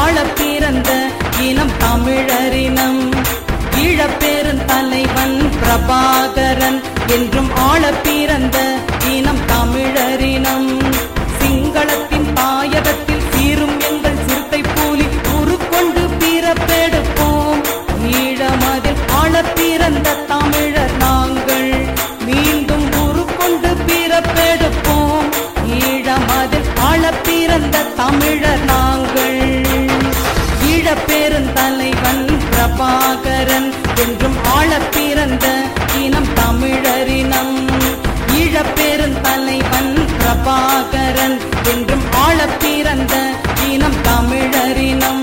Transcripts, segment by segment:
ஆளப் பிறந்த இனம் தமிழரினம் ஈழப்பெருந் தலைவன் பிரபாகரன் என்றும் ஆளப் பிறந்த இனம் தமிழரினம் சிங்களத்தின் தாயகத்தில் சீரும் எங்கள் சிறுத்தை பூலி உருக்கொண்டு பிறப்பெடுப்போம் ஈழமதில் ஆளப் பிறந்த தமிழர் நாங்கள் மீண்டும் உருக்கொண்டு பிறப்பெடுப்போம் ஈழமதில் ஆளப் பிறந்த தமிழர் நாங்கள் ஈழப்பெருந்தலைவன் பிரபாகரன் என்றும் ஆளப் பிறந்த இனம் தமிழரினம் ஈழப்பெருந்தலைவன் பிரபாகரன் என்றும் ஆளப் பிறந்த இனம் தமிழரினம்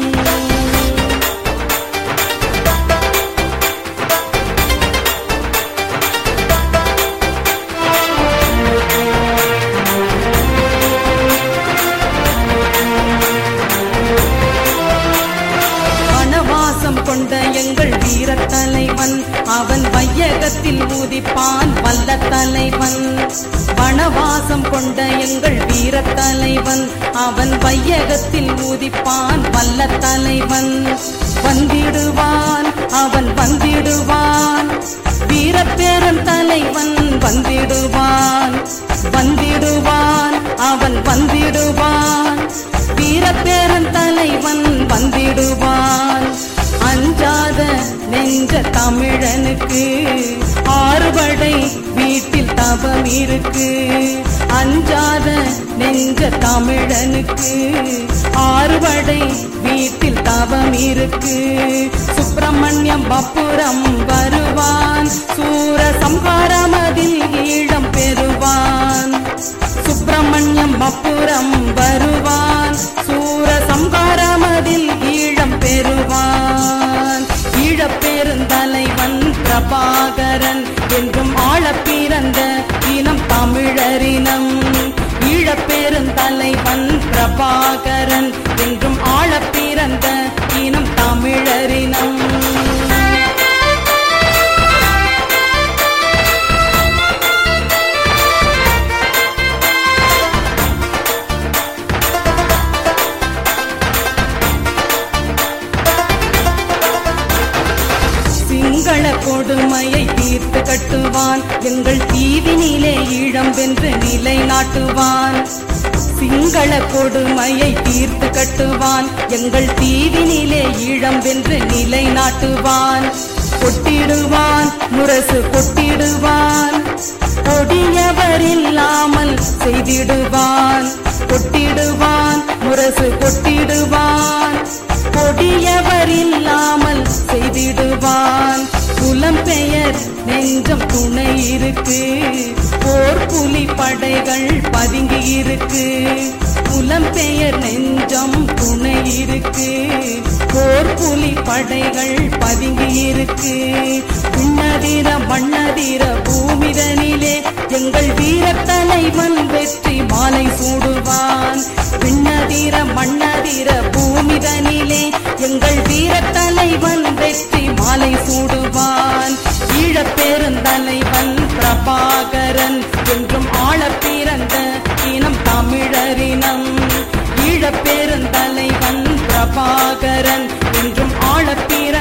வனவாசம் கொண்ட எங்கள் வீரத் தலைவன் அவன் வையகத்தில் ஊதிப்பான் வல்ல தலைவன் வனவாசம் கொண்ட எங்கள் வீரத் தலைவன் அவன் வையகத்தில் ஊதிப்பான் வல்ல தலைவன் வந்திடுவான் அவன் வந்திடுவான் வீரப்பேரன் தலைவன் வந்திடுவான் வந்திடுவான் அவன் வந்திடுவான் வீரப்பேரன் தலைவன் வந்திடுவான் அஞ்சாத நெஞ்ச தமிழனுக்கு ஆறுபடை வீட்டில் தவம் இருக்கு அஞ்சாத நெஞ்ச தமிழனுக்கு ஆறுபடை வீட்டில் தவம் இருக்கு சுப்பிரமணியம் பப்புரம் வருவான் சூர சம்ஹாரமதில் ஈழம் பெறுவான் சுப்பிரமணியம் பப்புரம் வருவான் சூர சம்ஹாரமதில் ஈழம் பெறுவான் ஈழப்பெருந்தலைவன் பிரபாகரன் என்றும் ஆளப் பிறந்த இனம் தமிழரினம் ஈழப்பெருந்தலைவன் பிரபாகரன் என்றும் ஆளப் பிறந்த இனம் தமிழரினம் சிங்கள கொடுமையை தீர்த்து கட்டுவான் எங்கள் தீவினிலே ஈழம் வென்று நிலைநாட்டுவான் சிங்கள கொடுமையை தீர்த்து கட்டுவான் எங்கள் தீவினிலே ஈழம் வென்று நிலைநாட்டுவான் கொட்டிடுவான் முரசு கொட்டிடுவான் கொடியவர் இல்லாமல் செய்திடுவான் கொட்டிடுவான் முரசு கொட்டிடுவான் கொடியவர் இல்லாமல் செய்திடுவான் புலம்பெயர் நெஞ்சம் துணை இருக்கு போர் புலி படைகள் பதுங்கி இருக்கு புலம்பெயர் நெஞ்சம் துணை இருக்கு போர் புலி படைகள் பதுங்கி இருக்கு விண்ணதிர மண்ணதிர பூமிதனிலே எங்கள் வீரத் தலைவன் வெற்றி மாலை சூடுவான் விண்ணதிர மண்ணதிர பூமிதனிலே எங்கள் வீரத் தலைவன் வெற்றி மாலை சூடுவான் ஈழப்பெருந்தலைவன் பிரபாகரன் என்றும் ஆளப் பிறந்த இனம் தமிழரினம் ஈழப்பெருந்தலைவன் பிரபாகரன் என்றும் ஆளப் பிறந்த